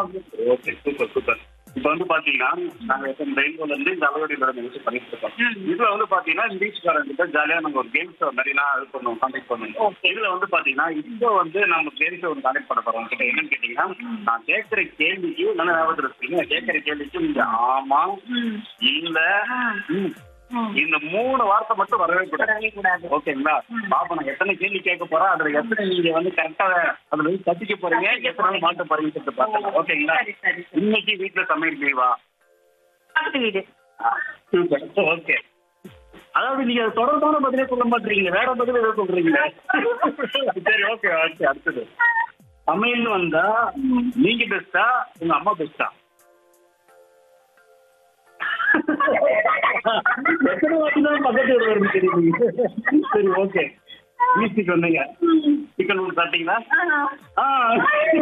Okay super super இப்போ வந்து பாத்தீங்கன்னா நாங்க இப்போ ரெயின்போல இருந்து இந்த அலவடியில நிகழ்ச்சி பண்ணிட்டு இருக்கோம் ம். இதுல வந்து பாத்தீங்கன்னா பீச்காரங்கிட்ட ஜாலியா நம்ம ஒரு கேம் ஷோ நிறைய இது பண்ணுவோம் கான்டெக்ட் பண்ணுவோம் Okay. இதுல வந்து பாத்தீங்கன்னா இப்போ வந்து நம்ம கேம் ஷோ ஒன்று கான்டெக்ட் பண்ண போறோம் கிட்ட என்னன்னு கேட்டீங்கன்னா நான் கேட்கிற கேள்விக்கு நல்ல ஞாபகத்தில் இருக்கீங்க கேட்கிற கேள்விக்கு நீங்க ஆமா ம். இல்ல ஆ. ம். ம். இந்த மூணு வார்த்தை மட்டும் வரவே கூடாது வரவே கூடாது ஓகேங்களா ம். பாப்பா நான் எத்தனை கேள்வி கேட்க போறேன் அதுல எத்தனை நீங்க வந்து கரெக்டா அதுல வந்து கத்திக்க போறீங்க கத்திக்க எத்தனை நாள் மாட்ட போறீங்கன்னு சொல்லிட்டு பார்க்கலாம் ஓகேங்களா சரி சரி சரி. இன்னைக்கு வீட்டுல சமையல் லீவா பக்கத்து வீடு சூப்பர் ஓகே அதாவது நீங்க அது தொடர்பான பதிலே சொல்ல மாட்டீங்க வேற பதில் ஏதோ சொல்றீங்க சரி ஓகே ஓகே அடுத்தது சமையல்னு வந்தா நீங்க பெஸ்டா உங்க அம்மா பெஸ்டா எத்தனை வாட்டி தான் பக்கத்து வீடு வரும்னு தெரியுது சரி ஓகே வீட்டுக்கு வந்தீங்க சிக்கன் ஒன்று சாப்பிட்டீங்களா ஆ. ஆ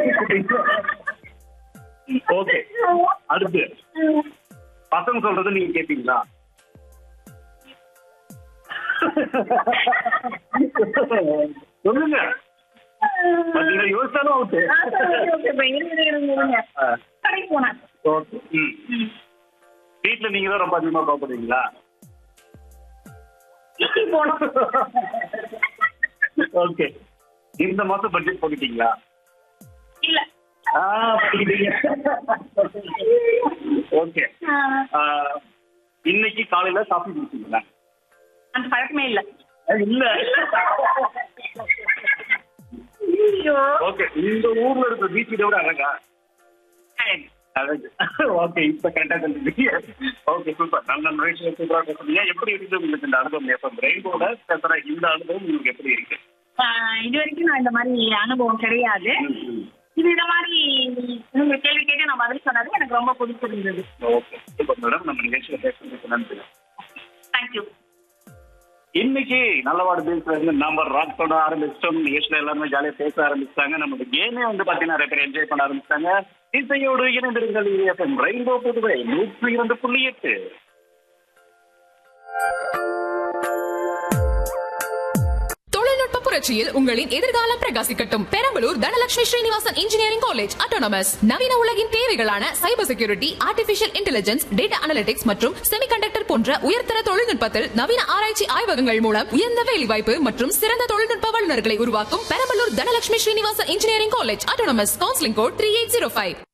ஓகே அடுத்து பசங்க சொல்றது நீங்க கேப்பீங்களா சொல்லுங்க பாத்தீங்களா யோசிச்சாலும் அவுட்டு ஆ, சரி, okay, okay. இப்ப இருங்க, இருங்க, இருங்க. கடைக்கு போனேன் ஓகே ம் வீட்டுல நீங்க தான் ரொம்ப அதிகமா பாப்படுவீங்களா வீட்டுக்கு போனோம் ஓகே இந்த மாசம் பட்ஜெட் போட்டுட்டீங்களா இல்ல ஆ பண்ணிட்டீங்க ஓகே ஆ, இன்னைக்கு காலையில காஃபி குடிச்சீங்களா அந்த பழக்கமே இல்ல இல்ல ஐயோ ஓகே இந்த ஊர்ல இருக்கிற பீச் விட அழகா அழகு ஓகே இப்ப கரெக்டா சொல்லிட்டீங்க ஓகே சூப்பர் நல்ல மனுஷன் சூப்பரா பேசுறீங்க எப்படி இருக்குது உங்களுக்கு இந்த அனுபவம் எப்ப ரெயின்போல பேசுற இந்த அனுபவம் உங்களுக்கு எப்படி இருக்கு ஆ, இது வரைக்கும் நான் இந்த மாதிரி அனுபவம் கிடையாது ம், ம். இது இந்த மாதிரி நீங்க கேள்வி கேட்டு நான் பதில் சொன்னது எனக்கு ரொம்ப பிடிச்சிருந்தது ஓகே சூப்பர் மேடம் நம்ம நிகழ்ச்சியில பேசுறதுக்கு நன்றி தேங்க்யூ இன்னைக்கு நல்லவாடு பேசுறது நம்ம ராக் பண்ண ஆரம்பிச்சிட்டோம் நிகழ்ச்சியில எல்லாருமே ஜாலியா பேச ஆரம்பிச்சிட்டாங்க நம்மளோட கேமே வந்து பாத்தீங்கன்னா நிறைய பேர் என்ஜாய் பண்ண ஆரம்பிச்சிட்டாங்க இசையோடு இணைந்திருங்கள் எஃப்எம் ரெயின்போ புதுவை நூற்றி இரண்டு புள்ளி எட்டு தொழில்நுட்ப புரட்சியில் உங்களின் எதிர்காலம் பிரகாசிக்கட்டும் Perambalur Dhanalakshmi Srinivasan engineering college autonomous நவீன உலகின் தேவைகளான cyber security artificial intelligence data analytics மற்றும் செமிகண்டக்டர் போன்ற உயர்தர தொழில்நுட்பத்தில் நவீன ஆராய்ச்சி ஆய்வகங்கள் மூலம் உயர்ந்த வேலைவாய்ப்பு மற்றும் சிறந்த தொழில்நுட்ப வல்லுநர்களை உருவாக்கும் Perambalur Dhanalakshmi Srinivasan engineering college autonomous counselling code three eight zero five